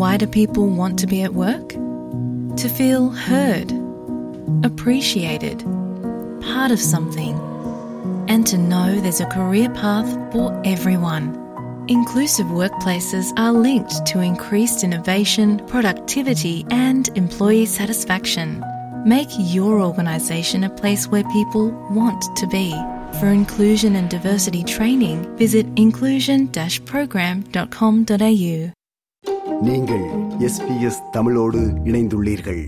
Why do people want to be at work? To feel heard, appreciated, part of something, and to know there's a career path for everyone. Inclusive workplaces are linked to increased innovation, productivity, and employee satisfaction. Make your organisation a place where people want to be. For inclusion and diversity training, visit inclusion-program.com.au. நீங்கள் SBS தமிழோடு இணைந்துள்ளீர்கள்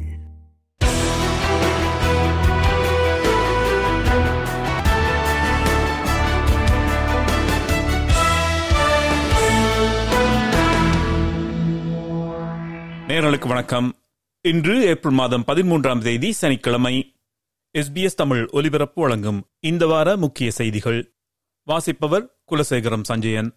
நேரலுக்கு வணக்கம் இன்று April மாதம் பதிமூன்றாம் தேதி சனிக்கிழமை SBS Tamil ஒலிபரப்பு வழங்கும் இந்த வார முக்கிய செய்திகள் வாசிப்பவர் குலசேகரம் சஞ்சயன்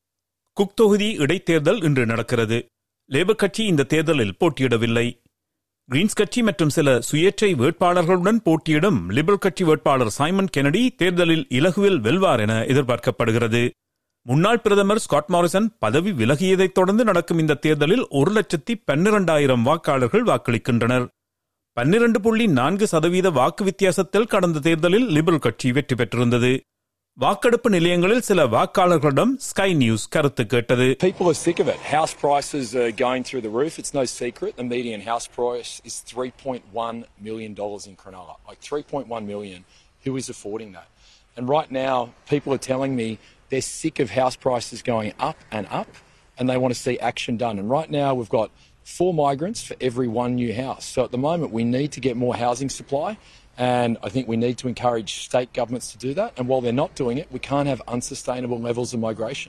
குக் தொகுதி இடைத்தேர்தல் இன்று நடக்கிறது லேபர் கட்சி இந்த தேர்தலில் போட்டியிடவில்லை கிரீன்ஸ் கட்சி மற்றும் சில சுயேட்சை வேட்பாளர்களுடன் போட்டியிடும் லிபரல் கட்சி வேட்பாளர் சைமன் கெனடி தேர்தலில் இலகுவில் வெல்வார் என எதிர்பார்க்கப்படுகிறது முன்னாள் பிரதமர் ஸ்காட் மாரிசன் பதவி விலகியதைத் தொடர்ந்து நடக்கும் இந்த தேர்தலில் ஒரு லட்சத்தி பன்னிரண்டாயிரம் வாக்காளர்கள் வாக்களிக்கின்றனர் பன்னிரண்டு புள்ளி நான்கு சதவீத வாக்கு வித்தியாசத்தில் கடந்த தேர்தலில் லிபரல் கட்சி வெற்றி பெற்றிருந்தது வாக்கெடுப்பு நிலையங்களில் சில வாக்காளர்களிடம் ஸ்கை நியூஸ் கருத்து கேட்டது People are sick of it. House prices are going through the roof. It's no secret. The median house price is $3.1 million in Cronulla. Like 3.1 million. Who is affording that? And right now, people are telling me they're sick of house prices going up and up and they want to see action done. And right now, we've got four migrants for every one new house. So at the moment, we need to get more housing supply. And I think we need to encourage state governments to do that. And while they're not doing it, we can't have unsustainable levels of migration.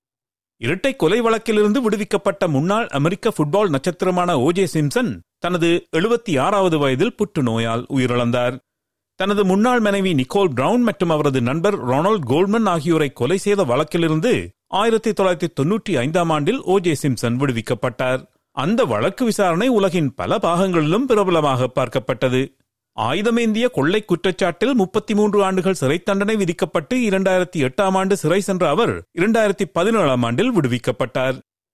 இரட்டை கொலை வழக்கிலிருந்து விடுவிக்கப்பட்ட முன்னாள் அமெரிக்க football நட்சத்திரமான ஓஜே Simpson தனது எழுபத்தி ஆறாவது வயதில் புற்றுநோயால் உயிரிழந்தார் தனது முன்னாள் மனைவி நிக்கோல் பிரவுன் மற்றும் அவரது நண்பர் ரொனால்ட் கோல்மன் ஆகியோரை கொலை செய்த வழக்கிலிருந்து ஆயிரத்தி தொள்ளாயிரத்தி தொன்னூற்றி ஐந்தாம் ஆண்டில் ஓஜே சிம்சன் விடுவிக்கப்பட்டார் அந்த வழக்கு விசாரணை உலகின் பல பாகங்களிலும் பிரபலமாக பார்க்கப்பட்டது ஆயுதமேந்திய கொள்ளை குற்றச்சாட்டில் முப்பத்தி மூன்று ஆண்டுகள் சிறை தண்டனை விதிக்கப்பட்டு இரண்டாயிரத்தி எட்டாம் ஆண்டு சிறை சென்ற அவர் இரண்டாயிரத்தி பதினேழாம் ஆண்டில் விடுவிக்கப்பட்டார்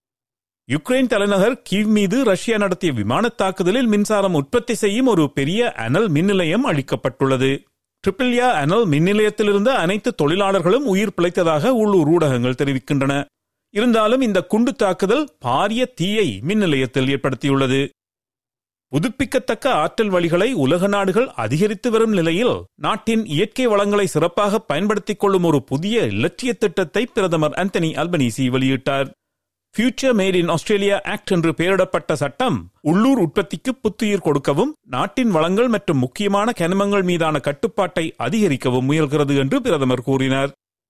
யுக்ரைன் தலைநகர் கீவ் மீது ரஷ்யா நடத்திய விமான தாக்குதலில் மின்சாரம் உற்பத்தி செய்யும் ஒரு பெரிய அனல் மின் நிலையம் அளிக்கப்பட்டுள்ளது ட்ரிபிள்யா அனல் மின் நிலையத்திலிருந்து அனைத்து தொழிலாளர்களும் உயிர் பிழைத்ததாக உள்ளூர் ஊடகங்கள் தெரிவிக்கின்றன இருந்தாலும் இந்த குண்டு தாக்குதல் பாரிய தீயை மின் நிலையத்தில் ஏற்படுத்தியுள்ளது புதுப்பிக்கத்தக்க ஆற்றல் வழிகளை உலக நாடுகள் அதிகரித்து வரும் நிலையில் நாட்டின் இயற்கை வளங்களை சிறப்பாக பயன்படுத்திக் கொள்ளும் ஒரு புதிய இலட்சிய திட்டத்தை பிரதமர் அந்தனி அல்பனீசி வெளியிட்டார் future made in Australia act என்று பெயரிடப்பட்ட சட்டம் உள்ளூர் உற்பத்திக்கு புத்துயிர் கொடுக்கவும் நாட்டின் வளங்கள் மற்றும் முக்கியமான கனிமங்கள் மீதான கட்டுப்பாட்டை அதிகரிக்கவும் முயல்கிறது என்று பிரதமர் கூறினார்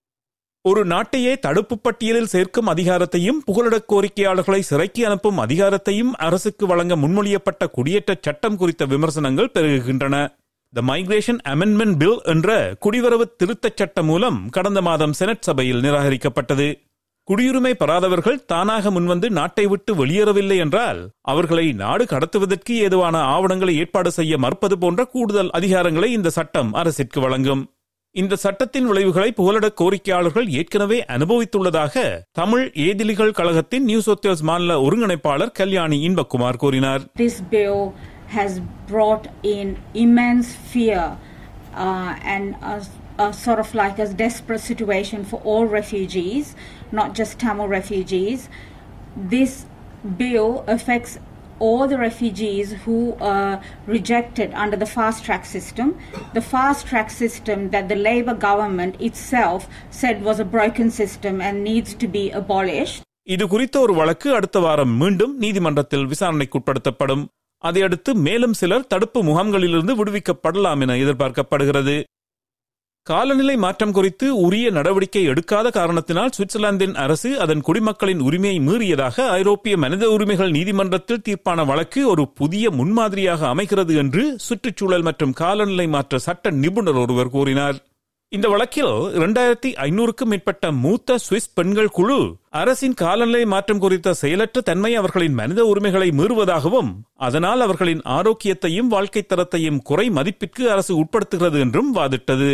ஒரு நாட்டையே தடுப்பு பட்டியலில் சேர்க்கும் அதிகாரத்தையும் புகலிடக் கோரிக்கையாளர்களை சிறைக்கு அனுப்பும் அதிகாரத்தையும் அரசுக்கு வழங்க முன்மொழியப்பட்ட குடியேற்ற சட்டம் குறித்த விமர்சனங்கள் பெருகுகின்றன த மைக்ரேஷன் அமெண்ட்மெண்ட் பில் என்ற குடிவரவு திருத்தச் சட்டம் மூலம் கடந்த மாதம் செனட் சபையில் நிராகரிக்கப்பட்டது குடியுரிமை பெறாதவர்கள் தானாக முன்வந்து நாட்டை விட்டு வெளியேறவில்லை என்றால் அவர்களை நாடு கடத்துவதற்கு ஏதுவான ஆவணங்களை ஏற்பாடு செய்ய மறுப்பது போன்ற கூடுதல் அதிகாரங்களை இந்த சட்டம் அரசிற்கு வழங்கும் இந்த சட்டத்தின் விளைவுகளை புகலிட கோரிக்கையாளர்கள் ஏற்கனவே அனுபவித்துள்ளதாக தமிழ் ஏதிலிகள் கழகத்தின் நியூ சோத்தியல்ஸ் மாநில ஒருங்கிணைப்பாளர் கல்யாணி இன்பக்குமார் கூறினார் This bill has brought in immense fear uh, and a, a sort of like a desperate situation for all refugees, not just Tamil refugees. This bill affects all the refugees who are rejected under the fast track system. The fast track system that the Labour government itself said was a broken system and needs to be abolished. இது குறித்த ஒரு வழக்கு அடுத்த வாரம் மீண்டும் நீதிமன்றத்தில் விசாரணைக்குட்படுத்தப்படும் அதையடுத்து மேலும் சிலர் தடுப்பு முகாம்களிலிருந்து விடுவிக்கப்படலாம் என எதிர்பார்க்கப்படுகிறது காலநிலை மாற்றம் குறித்து உரிய நடவடிக்கை எடுக்காத காரணத்தினால் சுவிட்சர்லாந்தின் அரசு அதன் குடிமக்களின் உரிமையை மீறியதாக ஐரோப்பிய மனித உரிமைகள் நீதிமன்றத்தில் தீர்ப்பான வழக்கு ஒரு புதிய முன்மாதிரியாக அமைகிறது என்று சுற்றுச்சூழல் மற்றும் காலநிலை மாற்ற சட்ட நிபுணர் ஒருவர் கூறினார் இந்த வழக்கில் இரண்டாயிரத்தி ஐநூறுக்கும் மேற்பட்ட மூத்த சுவிஸ் பெண்கள் குழு அரசின் காலநிலை மாற்றம் குறித்த செயலற்ற தன்மை அவர்களின் மனித உரிமைகளை மீறுவதாகவும் அதனால் அவர்களின் ஆரோக்கியத்தையும் வாழ்க்கை தரத்தையும் குறை மதிப்பிற்கு அரசு உட்படுத்துகிறது என்றும் வாதிட்டது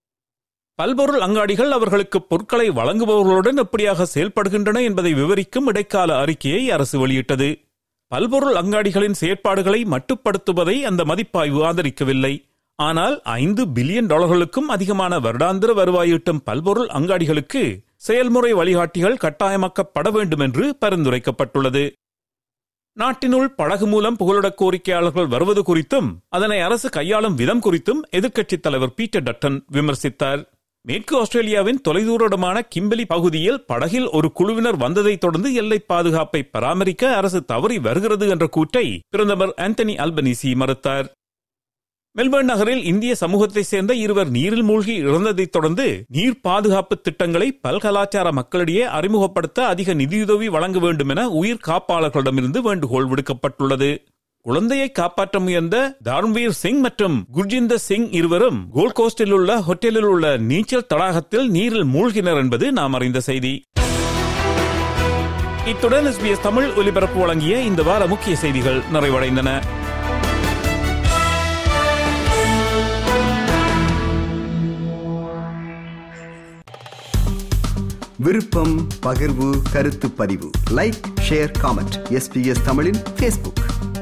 பல்பொருள் அங்காடிகள் அவர்களுக்கு பொருட்களை வழங்குபவர்களுடன் எப்படியாக செயல்படுகின்றன என்பதை விவரிக்கும் இடைக்கால அறிக்கையை அரசு வெளியிட்டது பல்பொருள் அங்காடிகளின் செயற்பாடுகளை மட்டுப்படுத்துவதை அந்த மதிப்பாய்வு ஆதரிக்கவில்லை ஆனால் ஐந்து பில்லியன் டாலர்களுக்கும் அதிகமான வருடாந்திர வருவாய் ஈட்டும் பல்பொருள் அங்காடிகளுக்கு செயல்முறை வழிகாட்டிகள் கட்டாயமாக்கப்பட வேண்டும் என்று பரிந்துரைக்கப்பட்டுள்ளது நாட்டினுள் படகு மூலம் புகலிட கோரிக்கையாளர்கள் வருவது குறித்தும் அதனை அரசு கையாளும் விதம் குறித்தும் எதிர்க்கட்சித் தலைவர் பீட்டர் டட்டன் விமர்சித்தார் மேற்கு ஆஸ்திரேலியாவின் தொலைதூரமான கிம்பலி பகுதியில் படகில் ஒரு குழுவினர் வந்ததைத் தொடர்ந்து எல்லை பாதுகாப்பை பராமரிக்க அரசு தவறி வருகிறது என்ற கூற்றை பிரதமர் ஆந்தனி அல்பனிசி மறுத்தார் மெல்பர்ன் நகரில் இந்திய சமூகத்தைச் சேர்ந்த இருவர் நீரில் மூழ்கி இறந்ததைத் தொடர்ந்து நீர் பாதுகாப்பு திட்டங்களை பல்கலாச்சார மக்களிடையே அறிமுகப்படுத்த அதிக நிதியுதவி வழங்க வேண்டும் என உயிர் காப்பாளர்களிடமிருந்து வேண்டுகோள் விடுக்கப்பட்டுள்ளது குழந்தையை காப்பாற்ற முயன்ற தார்ம்வீர் சிங் மற்றும் குர்ஜிந்தர் சிங் இருவரும் கோல்ட் கோஸ்டில் உள்ள ஹோட்டலில் உள்ள நீச்சல் தடாகத்தில் நீரில் மூழ்கினர் என்பது நாம் அறிந்த செய்தி இத்துடன் எஸ்பிஎஸ் தமிழ் ஒலிபரப்பு வழங்கிய இந்த வார முக்கிய செய்திகள் நிறைவடைந்தன விருப்பம் பகிர்வு கருத்து பதிவு லைக் ஷேர் காமெண்ட் எஸ்பிஎஸ் தமிழின் ஃபேஸ்புக்